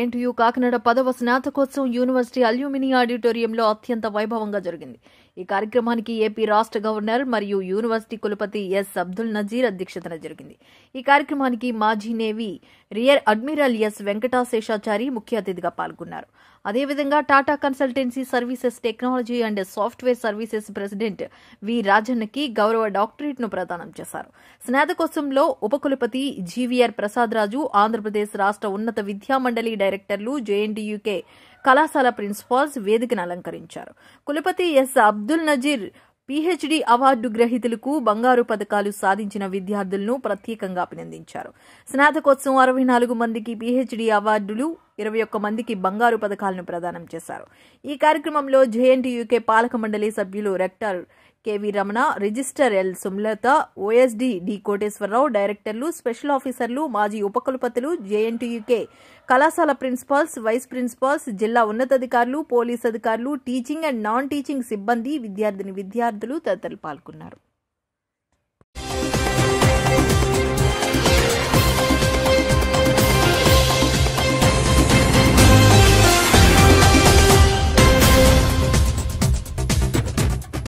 JNTU Kakinada పదవ స్నాతకోత్సవం university alumni ఆడిటోరియంలో అత్యంత వైభవంగా జరిగింది ఈ కార్యక్రమానికి ఏపీ రాష్ట్ర గవర్నర్ మరియు యూనివర్సిటీ కులపతి ఎస్ అబ్దుల్ నజీర్ అధ్యక్షతన జరిగింది ఈ కార్యక్రమానికి మాజీ navy rear admiral S Venkatasheshachari ముఖ్య అతిథిగా పాల్గొన్నారు అదేవిధంగా Tata consultancy services technology and software services president V రాజన్నకి గౌరవ డాక్టరేట్ ను ప్రదానం చేశారు స్నాతకోత్సవంలో ఉపకులపతి జీవీఆర్ ప్రసాద్ రాజు ఆంధ్రప్రదేశ్ రాష్ట్ర ఉన్నత విద్యామండలి డైరెక్టర్లు జేఎన్టీయూకే కళాశాల ప్రిన్సిపాల్స్ వేదికను అలంకరించారు కులపతి S Abdul Nazeer PhD award గ్రహీతలకు బంగారు పథకాలు సాధించిన విద్యార్థులను ప్రత్యేకంగా అభినందించారు స్నాతకోత్సవం అరవై నాలుగు మందికి పీహెచ్డీ అవార్డులు ఇరవై ఒక్క మందికి బంగారు పథకాలను ప్రదానం చేశారు ఈ కార్యక్రమంలో జేఎన్టీయూకే పాలక మండలి సభ్యులు rector KV Ramana register L Sumalatha OSD D Koteswararao directors special officers మాజీ ఉపకులపతులు జేఎన్టీయూకే కళాశాల ప్రిన్సిపాల్స్ వైస్ ప్రిన్సిపాల్స్ జిల్లా ఉన్నతాధికారులు పోలీస్ అధికారులు టీచింగ్ అండ్ నాన్ టీచింగ్ సిబ్బంది విద్యార్థిని విద్యార్థులు తదితరులు పాల్గొన్నారు